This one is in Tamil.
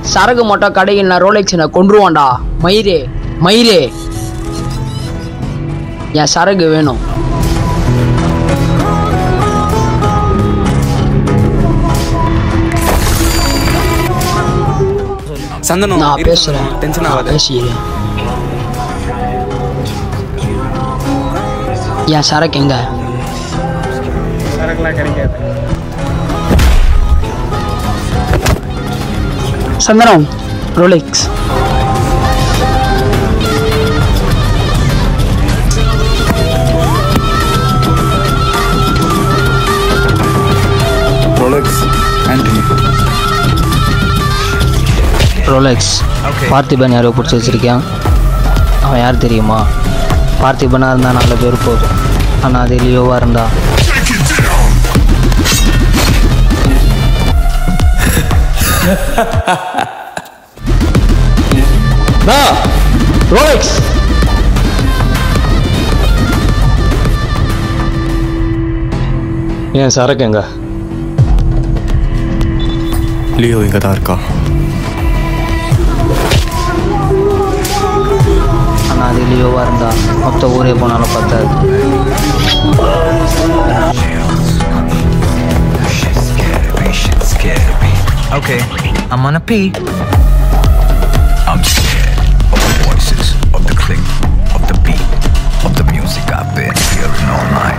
சரக்கு மட்டும் கடையில் ரோலெக்ஸ் நான் கொண்டுருவான்டா மயிரே மயிரே என் சரக்கு வேணும் சந்தனம் நான் இரு பேசுறேன் சந்தனம். டென்ஷன் நான் ஆகாத பேசிக்கிறேன் என் சரக்கு எங்க சரக்குலாம் கிடைக்காது Santhanam Rolex Rolex Antony Rolex Parthiban யாரோ பிடிச்சி வச்சிருக்கேன் அவன் யார் தெரியுமா பார்த்திபனாக இருந்தால் நல்ல பேர் போதும் ஆனால் அது லியோவாக இருந்தா ரோலெக்ஸ் என் சரக்கு எங்க லியோ இங்கே தான் இருக்கா ஆனால் அது லியோவாக இருந்தா மொத்த ஊரே போனாலும் பத்தாது Okay, I'm gonna pee. I'm scared of the voices, of the cling, of the beat, of the music I've been hearing all night.